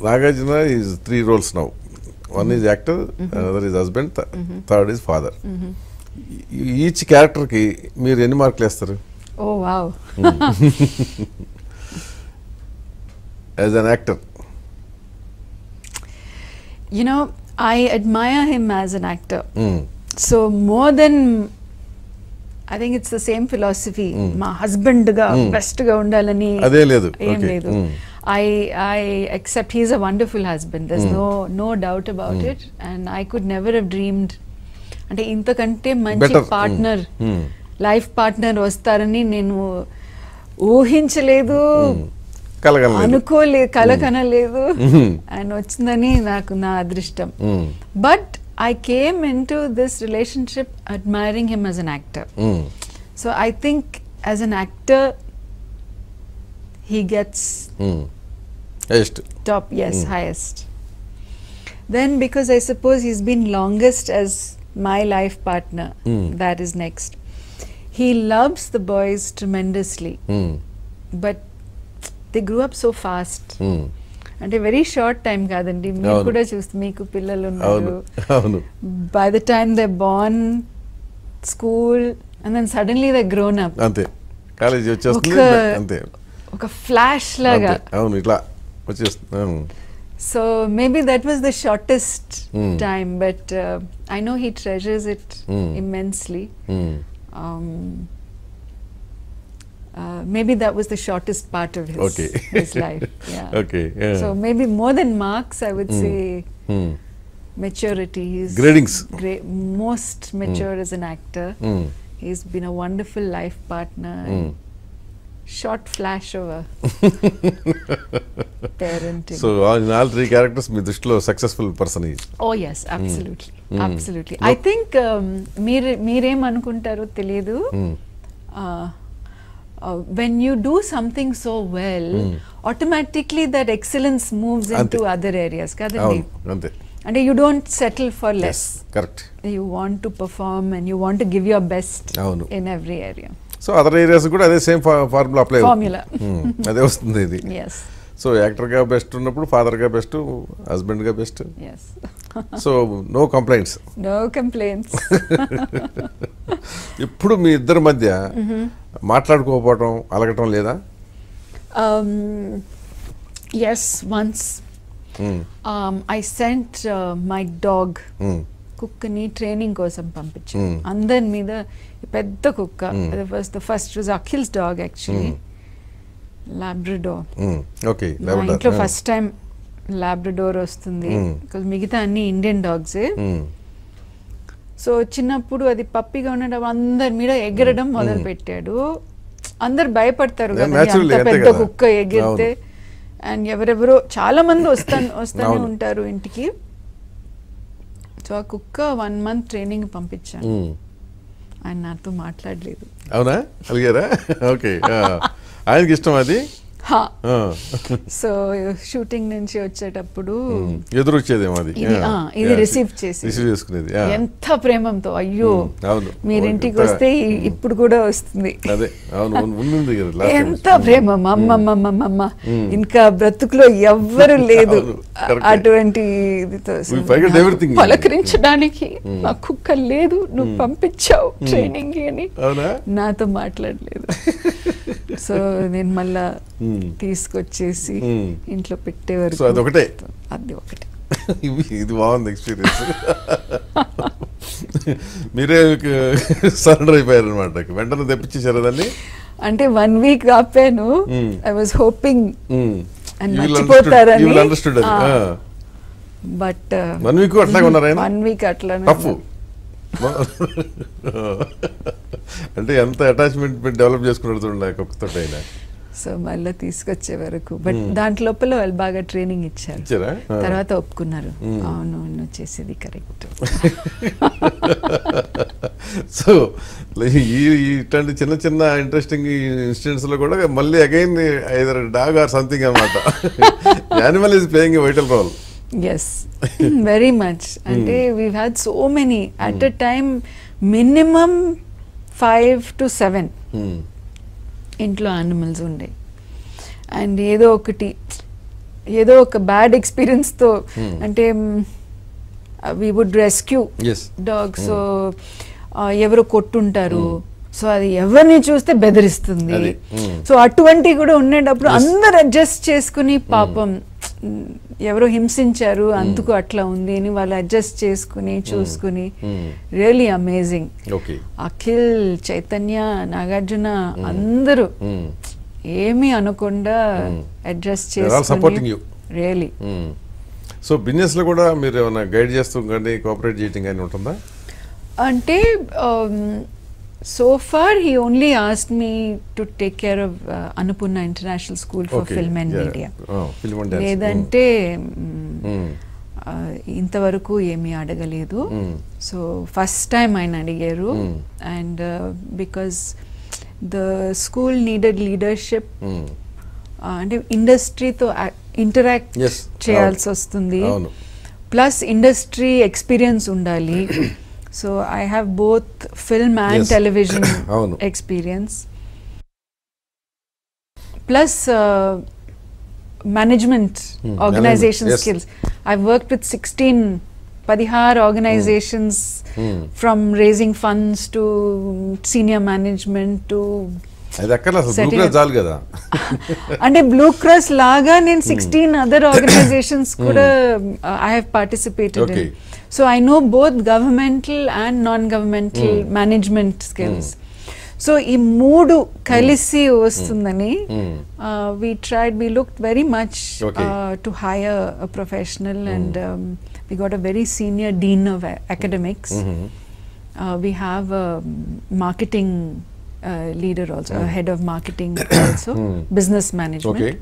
Nagarjuna is three roles now one is actor other is husband third is father each క్యారెక్టర్కి మీరు ఎన్ని మార్కులు వేస్తారు oh wow as an actor you know i admire him as an actor so more than i think it's the same philosophy మా husband గా best గా ఉండాలని అదే లేదు. ఏం Okay. లేదు Mm. I I accept he's a wonderful husband there's no no doubt about it and i could never have dreamed అంటే ఇంతకంటే మంచి Better. Mm. Partner Mm. Life partner వస్తారని నేను ఊహించలేదు కలగలేదు అనుకోలేదు కలకనలేదు Mhm. ఆయన వచ్చిందని నాకు నా అదృష్టం but I came into this relationship admiring him as an actor so I think as an actor he gets just top yes highest then because i suppose he's been longest as my life partner Mm. that is next he loves the boys tremendously but they grew up so fast అంటే very short time కాదండి మీరు అవును. కూడా చూస్తే మీకు పిల్లలు అవును ఉన్నారు అవును by the time they born school and then suddenly they grown up అంతే కాలేజీ వచ్చేస్తుంది ఒక- అంతే ఒక ఫ్లాష్ లాగా అంతే. అవును ఇట్లా వచ్చేస్తుంది అవును. So maybe that was the shortest Mm. time, but uh, I know he treasures it Mm. immensely. Mm. Um, uh, maybe that was the shortest part of his, Okay. his life. Yeah. Okay, yeah. So maybe more than marks, I would Mm. say Mm. maturity. He's Gradings. Great, most mature as an actor. Mm. He's been a wonderful life partner. Mm. Short flash of a parenting. So all three characters మీ దృష్టిలో successful person is oh yes absolutely Mm. Absolutely No. I think మీరు మీరేమనుకుంటారో తెలియదు when you do something so well Mm. Automatically that excellence moves in అంతే. To other areas కదండి అవును అంతే అంటే you don't settle for less correct you want to perform and you want to give your best అవును. In every area so other areas కూడా అదే same formula apply Formula. అదే వస్తుంది ఇది ఎస్ సో యాక్టర్గా బెస్ట్ ఉన్నప్పుడు ఫాదర్గా బెస్ట్ హస్బెండ్గా best yes so no complaints no complaints ఇప్పుడు మీ ఇద్దరి మధ్య మాట్లాడుకోకపోవటం అలగటం లేదా um, yes, once Mm. um, I sent uh, my dog Mm. కుక్కని ట్రైనింగ్ కోసం పంపించాను Mm. అందరి మీద పెద్ద కుక్క Mm. First the first was Akhil's dog actually labrador Mm. Okay మా ఇంట్లో ఫస్ట్ టైం లాబ్రడోర్ వస్తుంది Mm. బికాజ్ మిగతా అన్ని ఇండియన్ డాగ్సే సో చిన్నప్పుడు అది పప్పిగా ఉండడం అందరి మీద ఎగరడం మొదలు పెట్టాడు అందరు భయపడతారు Yeah, కదా naturally, అంత అంతే పెద్ద కదా. కుక్క ఎగిరితే అండ్ ఎవరెవరో చాలా మంది వస్తాను వస్తానే అవును. ఉంటారు ఇంటికి సో ఆ కుక్క వన్ మంత్ ట్రైనింగ్ పంపించాను ఆయన నాతో మాట్లాడలేదు అవునా అలిగారా ఓకే ఆయనకి ఇష్టం అది హా ఆ. సో షూటింగ్ నుంచి వచ్చేటప్పుడు Mm. ఎదురు వచ్చేదేమో అది ఇది Yeah. ఆ, ఇది Yeah. రిసీవ్ చేసి రిసీవ్ చేసుకునేది yeah. ఎంత ప్రేమంతో అయ్యో Mm. అవును మీరు ఇంటికి ఎంత- వస్తే ఇ- ఇప్పుడు కూడా వస్తుంది అదే అవును ఉన్- ఉంది కదా last time ఎంత వచ్చింది. ప్రేమ మా అమ్మ మా అమ్మ మా అమ్మ Mm. ఇంకా బ్రతుకులో ఎవ్వరు లేదు అవును, అ- correct. అటువంటి ఇదితో We forget నాకు everything. పలకరించడానికి Mm. మా కుక్క లేదు నువ్వు పంపించావు ట్రైనింగ్ అని అవునా నాతో మాట్లాడలేదు సో నేను మళ్ళా Mm. తీసుకొచ్చేసి Mm. ఇంట్లో పెట్టే వరకు So అదొకటే? అది ఒకటే ఇవి ఇది బాగుంది ఎక్స్పీరియన్స్ మీరే సరెండర్ అయిపోయారు అనమాట వెంటనే తెప్పించేసారు దాన్ని అంటే వన్ వీక్ ఆపాను Mm. I was hoping Mm. And You will మర్చిపోతారని, understood- you will understood అది. ఆ. ఆ. బట్ One week అట్లాగే ఉన్నారు ఆయన? వన్ వీక్ అట్లానే టఫ్ అంటే ఎంత అటాచ్మెంట్ డెవలప్ చేసుకున్నాడు చూడండి ఒక్కొక్కతో ఆయన సో మళ్ళీ తీసుకొచ్చే వరకు బట్ Mm. దాంట్ లోపల వాళ్ళు బాగా ట్రైనింగ్ ఇచ్చారు ఇచ్చారా ఆ. తర్వాత ఒప్పుకున్నారు Mm. అవును నువ్వు చేసేది కరెక్ట్ సో ఈ ఈ ఇట్లాంటి చిన్న చిన్న ఇంట్రెస్టింగ్ ఇన్సిడెంట్స్ లో కూడా మళ్ళీ again either dog or something అనమాట animal is playing vital role yes very much అంటే we had so many at a time minimum five to seven ఇంట్లో యానిమల్స్ ఉండే అండ్ ఏదో ఒకటి ఏదో ఒక బ్యాడ్ ఎక్స్పీరియన్స్తో అంటే we would rescue yes dog so ఎవరు కొట్టుంటారు సో అది ఎవరిని చూస్తే బెదిరిస్తుంది అది, mm. సో అటువంటివి కూడా ఉండేటప్పుడు Yes. అందరు అడ్జస్ట్ చేసుకుని పాపం ఎవరో హింసించారు అందుకు అట్లా ఉంది అని వాళ్ళు అడ్జస్ట్ చేసుకుని చూసుకుని Mm. Really amazing okay Akhil Chaitanya Nagarjuna అందరూ ఏమీ అనకుండా adjust They're all supporting you. Really so business లో కూడా మీరు ఏమైనా గైడ్ చేస్తూ కానీ కోఆపరేట్ చేయడం కానీ ఉంటుందా అంటే so far he only asked me to take care of Annapurna international school for Okay. Film and Yeah. Media Oh, film and dance. లేదంటే Mm. ఆ, ఇంతవరకు ఏమీ అడగలేదు Mm. సో ఫస్ట్ టైం ఆయన అడిగారు Mm. And because the school needed leadership Mm. అంటే ఇండస్ట్రీతో interact Yes. చేయాల్సి అవును. వస్తుంది అవును ప్లస్ ఇండస్ట్రీ ఎక్స్పీరియన్స్ ఉండాలి so I have both film and Yes. Television అవును. Experience plus management Hmm, organisation management, yes. Skills I work with sixteen పదిహారు organisations Hmm. From raising funds to senior management to అది అక్కడ అసలు Setting blue up- చాలు కదా అంటే blue cross లాగా నేను సిక్స్టీన్ అదర్ ఆర్గనైజేషన్స్ కూడా I have participated Okay. So I know both governmental and non governmental management skills సో ఈ మూడు కలిసి వస్తుందని Mm. We tried we look very much Okay. To hire professional and we got a very senior dean of academics Mhm. uh, we have a marketing uh, leader also, a head of marketing also, Hmm. business management. Okay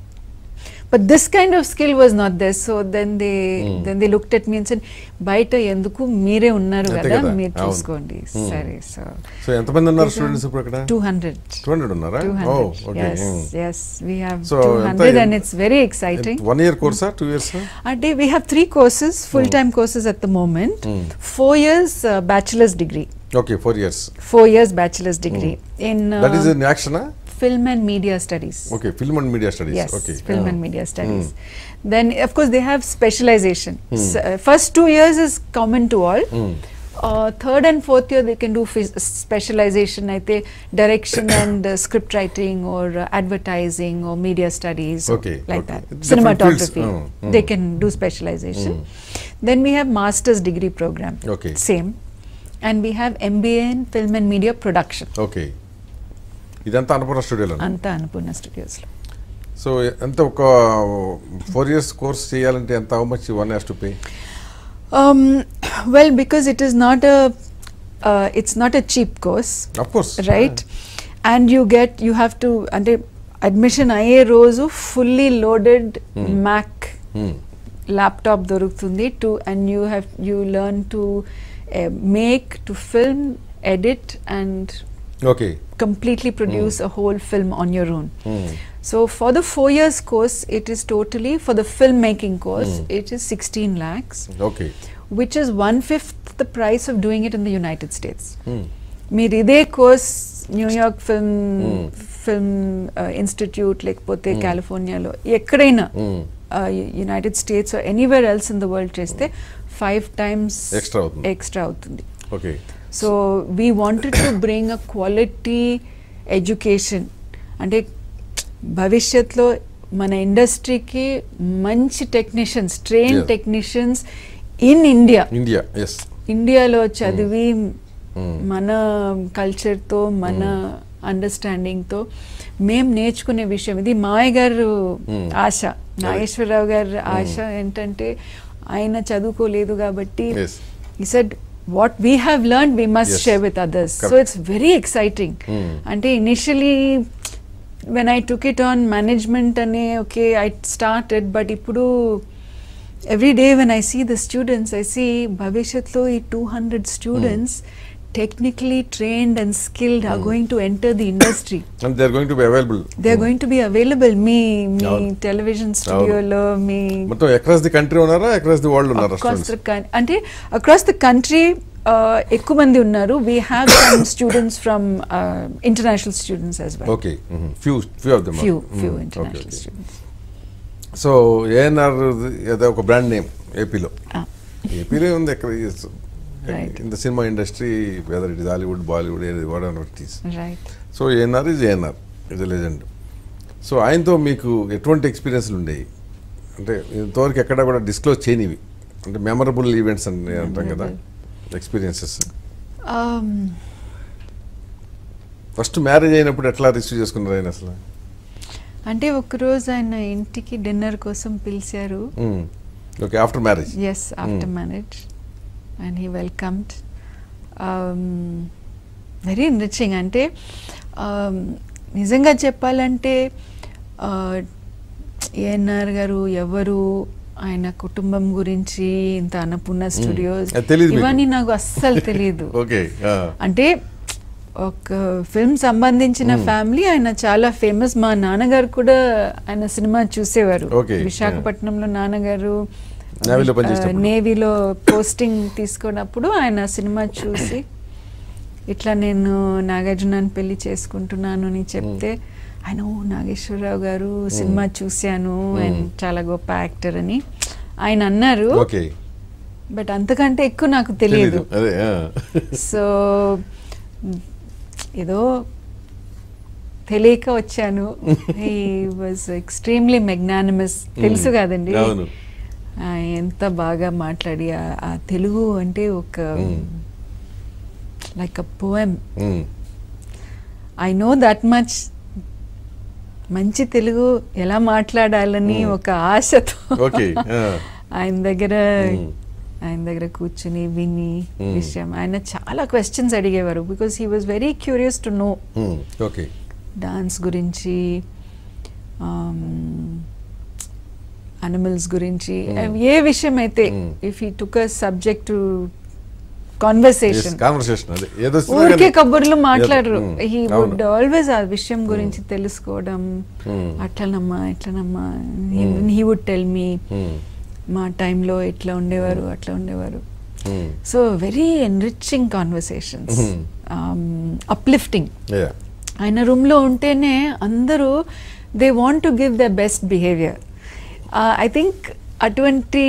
But this kind of skill was not there. So then they Hmm. then they looked at me and said, బయట ఎందుకు మీరే ఉన్నారు అంతే కదా కదా, మీరు అవును. చూసుకోండి Hmm. సరే సో సో ఎంతమంది ఉన్నారు This is స్టూడెంట్స్ ఇప్పుడు అక్కడ టూ హండ్రెడ్ టూ హండ్రెడ్ ఉన్నారా two oh hundred okay yes yes we have So, two ఎంత- hundred and it's very exciting one year కోర్సా టూ ఇయర్స్ అంటే we have three courses full time courses at the moment Hmm. four years uh, bachelor's degree okay four years four years bachelor's degree in uh, that is in యాక్షనా film and media studies. Okay film and media studies Yes, okay film and media studies. Then, of course, they have specialization. S- uh, first two years is common to all. Uh, third and fourth year, they can do phys- specialization, I think, direction and uh, script writing or uh, advertising or media studies, or Okay, like okay. that. Different Cinematography, fields. Mm, they mm. can do specialization. Then we have master's degree program, Okay. same, and we have MBA in film and media production. Okay ఇదంతా అన్నపూర్ణ స్టూడియోలో Anta Annapurna Studios. లో. So ఎంత ఒక four years course చేయాలంటే ఎంత how much one has to pay Um, well, because it is not a, uh, it's not a cheap course, of course right? And you get, you have to, అంటే admission అయ్యే రోజు fully loaded Mac laptop దొరుకుతుంది to and you have you learn to make to film edit and okay completely produce a whole film on your own. So for the four years course, it is totally for the filmmaking course. It is 16 lakhs, okay which is one fifth the price of doing it in the United States. మీరు ఇదే course New York film film institute లేకపోతే కాలిఫోర్నియాలో ఎక్కడైనా United States anywhere else in the world చేస్తే five times Extra అవుతుంది. Extra అవుతుంది okay so we wanted to bring a quality education అంటే భవిష్యత్తులో మన ఇండస్ట్రీకి మంచి technicians train Yeah. Technicians in India India yes ఇండియాలో చదివి మన కల్చర్తో మన అండర్స్టాండింగ్తో మేం నేర్చుకునే విషయం ఇది మాయ గారు ఆశ నాగేశ్వరరావు గారి ఆశ ఏంటంటే ఆయన చదువుకోలేదు కాబట్టి Yes. He said what we have learn we must Yes. Share with others so Correct. It's very exciting అంటే initially when I took it on management అనే ఓకే ఐ స్టార్టెడ్ బట్ ఇప్పుడు every day when I see the students I see భవిష్యత్తులో ఈ two hundred students technically trained and skilled are going to enter the industry and they are going to be available they are going to be available మీ మీ అవును. Television స్టూడియోలో మీ మొత్తం across the country ఉన్నారా across the world ఉన్నారా across the students అంటే across the country ఎక్కువ మంది ఉన్నారు we have some students from international students as well okay few few of them few few international students so ANR ఏదో ఒక brand name ఏపీలో Ah, ఏపీలో ఉంది ఎక్కడ Right. In the cinema industry whether it is Hollywood Bollywood whatever it is right. So ANR is ANR is legend so ఆయనతో మీకు ఎటువంటి ఎక్స్పీరియన్స్లు ఉండేవి అంటే ఇంతవరకు ఎక్కడ కూడా డిస్క్లోజ్ చేయనివి అంటే మెమరబుల్ ఈవెంట్స్ అని అంటాం కదా ఎక్స్పీరియన్సెస్ Um, ఫస్ట్ మ్యారేజ్ అయినప్పుడు ఎట్లా రిసీవ్ చేసుకున్నారు ఆయన అసలు అంటే ఒకరోజు ఆయన ఇంటికి డిన్నర్ కోసం పిలిచారు okay after marriage yes after marriage and he welcomed very enriching అంటే um, నిజంగా చెప్పాలంటే ఏఎన్ఆర్ గారు ఎవరు ఆయన కుటుంబం గురించి ఇంత అన్నపూర్ణ స్టూడియోస్ అది తెలీదు మీకు? ఇవన్నీ నాకు అస్సలు తెలియదు ఓకే అంటే ఒక ఫిల్మ్ సంబంధించిన ఫ్యామిలీ ఆయన చాలా ఫేమస్ మా నాన్నగారు కూడా ఆయన సినిమా చూసేవారు Okay, విశాఖపట్నంలో నాన్నగారు నేవీలో పనిచేసేటప్పుడు. నేవీలో పోస్టింగ్ తీసుకున్నప్పుడు ఆయన సినిమా చూసి ఇట్లా నేను నాగార్జునాన్ని పెళ్లి చేసుకుంటున్నాను అని చెప్తే ఆయన ఓ నాగేశ్వరరావు గారు సినిమా చూశాను అండ్ చాలా గొప్ప యాక్టర్ అని ఆయన అన్నారు ఓకే బట్ అంతకంటే ఎక్కువ నాకు తెలియదు అదే సో ఏదో తెలియక వచ్చాను హీ వాజ్ ఎక్స్ట్రీమ్లీ మెగ్నానిమస్ తెలుసు కదండి అవును. ఆ, ఎంత బాగా మాట్లాడి ఆ- ఆ తెలుగు అంటే ఒక like a poem I know that much మంచి తెలుగు ఎలా మాట్లాడాలని Mm. ఒక ఆశతో ఓకే ఆయన దగ్గర Mm. ఆయన దగ్గర కూర్చుని విని Mm. విషయం ఆయన చాలా క్వశ్చన్స్ అడిగేవారు because he was very curious to know okay dance గురించి అనిమల్స్ గురించి Mm. ఏ విషయం అయితే Mm. If he took a subject to conversation conversation అదే ఏదో ఊరికే కబుర్లు మాట్లాడరు Mm. హీ అవును. వుడ్ ఆల్వేస్ ఆ విషయం గురించి తెలుసుకోవడం Mm. అట్లనమ్మా ఇట్లనమ్మా Mm. He would tell me Mm. మా టైంలో ఇట్లా ఉండేవారు అట్లా ఉండేవారు Mm. So very enriching conversations Mhm. Uplifting Yeah. ఆయన రూమ్లో ఉంటేనే అందరూ they want to give the best behaviour I think అటువంటి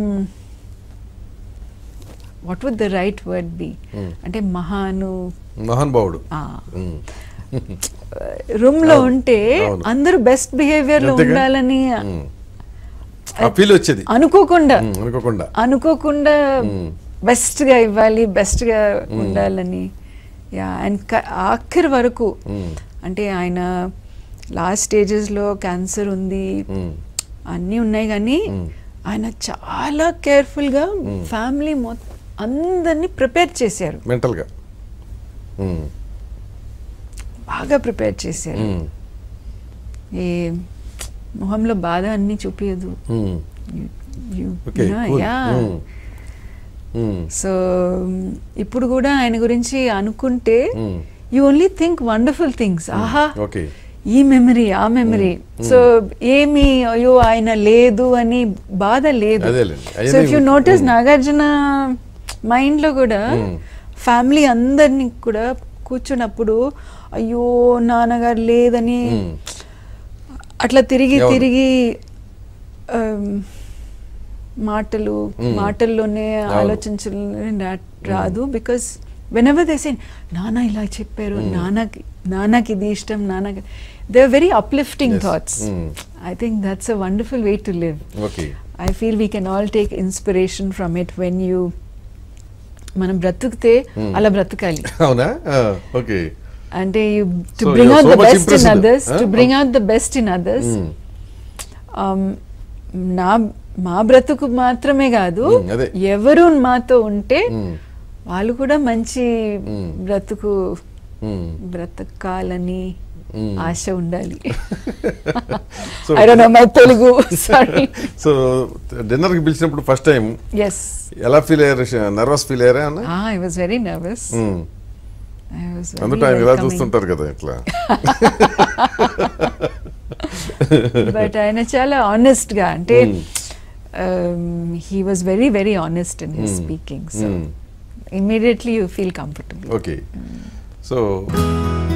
what would the right word be Mm. అంటే మహాను మహానుభావుడు ఆ, Mm. రూమ్ లో అవును, ఉంటే అవును. అందరూ బెస్ట్ బిహేవియర్ లో అంతేగా? ఉండాలని Mm. ఆ ఫీల్ వచ్చేది అనుకోకుండా Mm, అనుకోకుండా అనుకోకుండా Mm. బెస్ట్ గా ఇవ్వాలి బెస్ట్ గా ఉండాలని యా అండ్ ఆఖరి వరకు Mm. అంటే ఆయన లాస్ట్ స్టేజెస్ లో క్యాన్సర్ ఉంది Mm. అన్నీ ఉన్నాయి కానీ Mm. ఆయన చాలా కేర్ఫుల్ గా Mm. ఫ్యామిలీ మొత్తం అందరినీ ప్రిపేర్ చేశారు మెంటల్గా Mm. బాగా ప్రిపేర్ చేశారు Mm. ఏ మొహంలో బాధ అన్ని చూపించదు Mm. You- Okay, you know, cool. yeah. Mm. Mm. So ఇప్పుడు కూడా ఆయన గురించి అనుకుంటే Mm. You only think wonderful things ఆహా ఓకే ఈ మెమరీ ఆ మెమరీ సో ఏమి అయ్యో ఆయన లేదు అని బాధ లేదు అదేలేండి. సో అవన్నీ if you notice Mm. Nagarjuna mind లో కూడా Mm. ఫ్యామిలీ అందరినీ కూడా కూర్చున్నప్పుడు అయ్యో నాన్నగారు లేదని Mm. అట్లా తిరిగి ఎవరు? తిరిగి ఆమ్, మాటలు Mm. మాటల్లోనే అవును. ఆలోచించడం రాదు because whenever they said నాన్న ఇలా చెప్పారు Mm. నాన్నకి నాన్నకి ఇది ఇష్టం నాన్నకి they are very uplifting Yes. Thoughts Mm. I think that's a wonderful way to live okay I feel we can all take inspiration from it when you మనం బ్రతుకుతే Mm. అలా బ్రతకాలి అవునా ఓకే అంటే you to So bring you are out so the much best in impressed, others to huh? Bring out the best in others Mm. um, నా మా బ్రతుకు మాత్రమే కాదు Mm, అదే. ఎవరు మాతో ఉంటే Mm. వాళ్ళు కూడా మంచి Mm. బ్రతుకు Mm. బ్రతకాలని Mm. ఆశ ఉండాలి So- I don't know my Telugu sorry so డిన్నర్కి పిలిచినప్పుడు ఫస్ట్ టైం ఎస్ ఎలా ఫీల్ అయ్యారు నర్వస్ ఫీల్ అయ్యారా అన్న I was very nervous Mm. I was అందులో ఆయన ఇలా చూస్తుంటారు కదా ఇట్లా బట్ ఆయన చాలా ఆనెస్ట్ గా అంటే Mm. He was very very honest in his Mm. Speaking so Mm. Immediately you feel comfortable okay so